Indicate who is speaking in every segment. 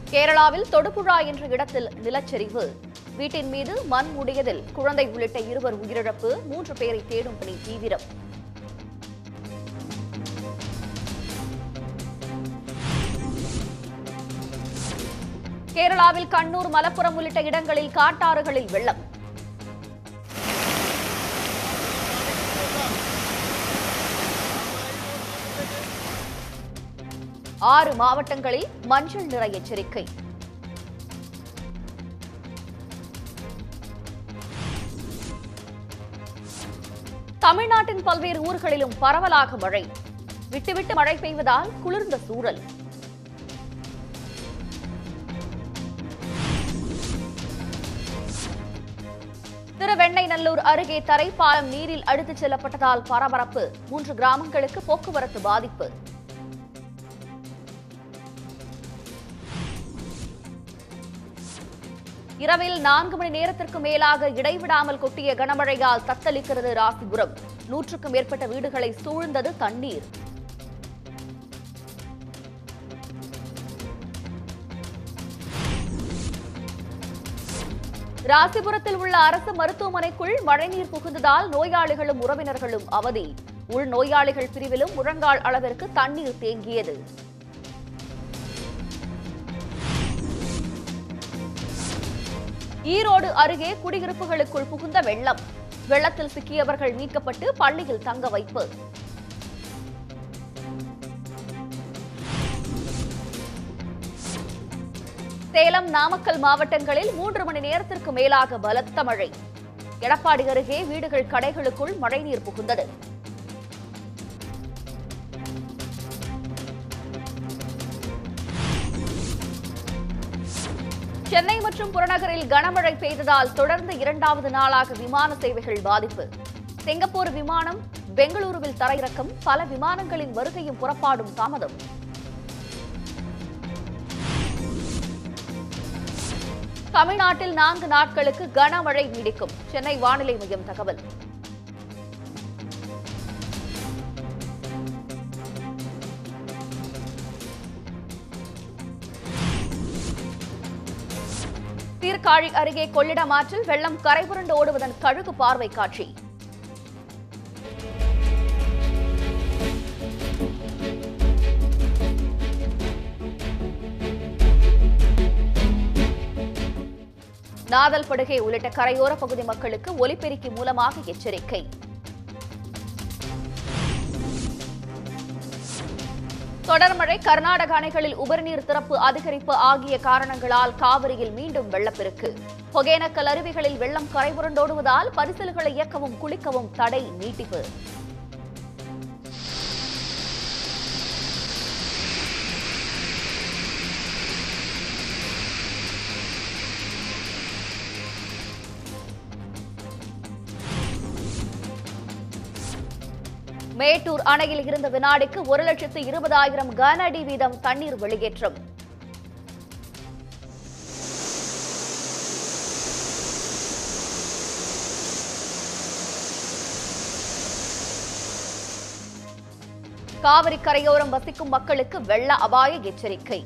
Speaker 1: கேரளாவில் தொடுபுழா என்ற இடத்தில் நிலச்சரிவு வீட்டின் மீது மண் மூடியதில் குழந்தை உள்ளிட்ட இருவர் உயிரிழப்பு மூன்று பேரை தேடும் பணி தீவிரம் கேரளாவில் கண்ணூர் மலப்புரம் உள்ளிட்ட இடங்களில் காட்டாறுகளில் வெள்ளம் ஆறு மாவட்டங்களில் மஞ்சள் நிற எச்சரிக்கை தமிழ்நாட்டின் பல்வேறு ஊர்களிலும் பரவலாக மழை விட்டுவிட்டு மழை பெய்வதால் குளிர்ந்த சூழல் திருவெண்ணைநல்லூர் அருகே தரைப்பாலம் நீரில் அடித்துச் செல்லப்பட்டதால் பரபரப்பு மூன்று கிராமங்களுக்கு போக்குவரத்து பாதிப்பு இரவில் நான்கு மணி நேரத்திற்கு மேலாக இடைவிடாமல் கொட்டிய கனமழையால் தத்தளிக்கிறது ராசிபுரம் நூற்றுக்கும் மேற்பட்ட வீடுகளை சூழ்ந்தது தண்ணீர் ராசிபுரத்தில் உள்ள அரசு மருத்துவமனைக்குள் மழைநீர் புகுந்ததால் நோயாளிகளும் உறவினர்களும் அவதி உள் நோயாளிகள் பிரிவிலும் முழங்கால் அளவிற்கு தண்ணீர் தேங்கியது ஈரோடு அருகே குடியிருப்புகளுக்குள் புகுந்த வெள்ளம் வெள்ளத்தில் சிக்கியவர்கள் மீட்கப்பட்டு பள்ளியில் தங்க வைப்பு சேலம் நாமக்கல் மாவட்டங்களில் மூன்று மணி நேரத்திற்கு மேலாக பலத்த மழை எடப்பாடி அருகே வீடுகள் கடைகளுக்குள் மழைநீர் புகுந்தது சென்னை மற்றும் புறநகரில் கனமழை பெய்ததால் தொடர்ந்து இரண்டாவது நாளாக விமான சேவைகள் பாதிப்பு சிங்கப்பூர் விமானம் பெங்களூருவில் தரையிறக்கம் பல விமானங்களின் வருகையும் புறப்பாடும் தாமதம் தமிழ்நாட்டில் நான்கு நாட்களுக்கு கனமழை நீடிக்கும் சென்னை வானிலை மையம் தகவல் சீர்காழி அருகே கொள்ளிடம் ஆற்றில் வெள்ளம் கரைபுரண்டு ஓடுவதன் கழுகு பார்வை காட்சி நாதல் படுகை உள்ளிட்ட கரையோர பகுதி மக்களுக்கு ஒலிபெருக்கி மூலமாக எச்சரிக்கை தொடர் மழை கர்நாடக அணைகளில் உபரிநீர் திறப்பு அதிகரிப்பு ஆகிய காரணங்களால் காவிரியில் மீண்டும் வெள்ளப்பெருக்கு ஒகேனக்கல் அருவிகளில் வெள்ளம் கரைபுரண்டோடுவதால் பரிசல்களை இயக்கவும் குளிக்கவும் தடை நீட்டிப்பு மேட்டூர் அணையில் இருந்த வினாடிக்கு ஒரு லட்சத்து இருபதாயிரம் கன அடி வீதம் தண்ணீர் வெளியேற்றம் காவிரி கரையோரம் வசிக்கும் மக்களுக்கு வெள்ள அபாய எச்சரிக்கை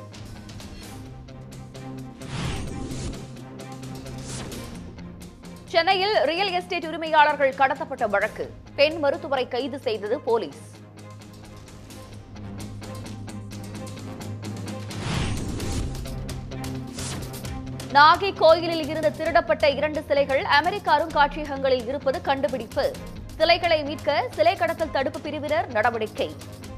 Speaker 1: சென்னையில் ரியல் எஸ்டேட் உரிமையாளர்கள் கடத்தப்பட்ட வழக்கு பெண் மருத்துவரை கைது செய்தது போலீஸ் நாகை கோயிலில் இருந்து திருடப்பட்ட இரண்டு சிலைகள் அமெரிக்க அருங்காட்சியகங்களில் இருப்பது கண்டுபிடிப்பு சிலைகளை மீட்க சிலை கடத்தல் தடுப்பு பிரிவினர் நடவடிக்கை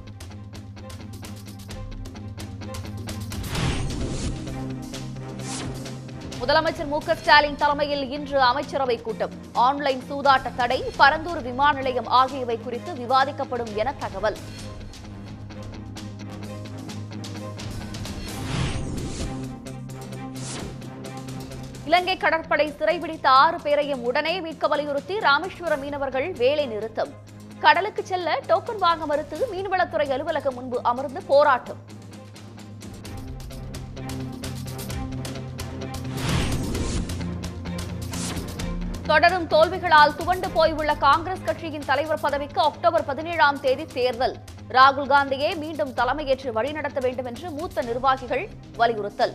Speaker 1: முதலமைச்சர் மு க ஸ்டாலின் தலைமையில் இன்று அமைச்சரவை கூட்டம் ஆன்லைன் சூதாட்ட தடை பரந்தூர் விமான நிலையம் ஆகியவை குறித்து விவாதிக்கப்படும் என தகவல் இலங்கை கடற்படை சிறைபிடித்த ஆறு பேரையும் உடனே மீட்க வலியுறுத்தி ராமேஸ்வரம் மீனவர்கள் வேலை நிறுத்தம் கடலுக்கு செல்ல டோக்கன் வாங்க மறுத்து மீன்வளத்துறை அலுவலகம் முன்பு அமர்ந்து போராட்டம் தொடரும் தோல்விகளால் துவண்டு போயுள்ள காங்கிரஸ் கட்சியின் தலைவர் பதவிக்கு அக்டோபர் பதினேழாம் தேதி தேர்தல் ராகுல் காந்தியே மீண்டும் தலைமையேற்று வழிநடத்த வேண்டும் என்று மூத்த நிர்வாகிகள் வலியுறுத்தல்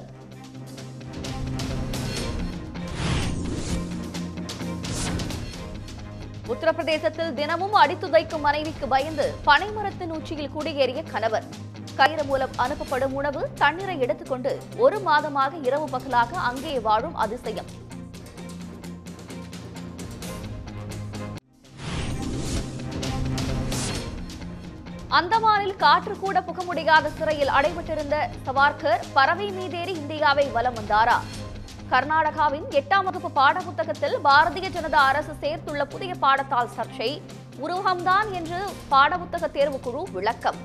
Speaker 1: உத்தரப்பிரதேசத்தில் தினமும் அடித்துதைக்கும் மனைவிக்கு பயந்து பனைமரத்தின் உச்சியில் குடியேறிய கணவர் கயிறு மூலம் அனுப்பப்படும் உணவு தண்ணீரை எடுத்துக்கொண்டு ஒரு மாதமாக இரவு பகலாக அங்கே வாழும் அதிசயம் அந்தமானில் காற்று கூட புக முடியாத சிறையில் அடைபட்டிருந்த சவார்கர் பறவை மீதேறி இந்தியாவை வலம் வந்தாரா கர்நாடகாவின் எட்டாம் வகுப்பு பாடப்புத்தகத்தில் பாரதிய ஜனதா அரசு சேர்த்துள்ள புதிய பாடத்தால் சர்ச்சை உருவகம்தான் என்று பாடப்புத்தக தேர்வுக்குழு விளக்கம்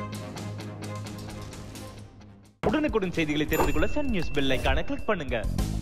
Speaker 2: உடனுக்குடன் செய்திகளை தெரிந்து கொள்ள சன் நியூஸ் பெல் ஐகானை கிளிக் பண்ணுங்க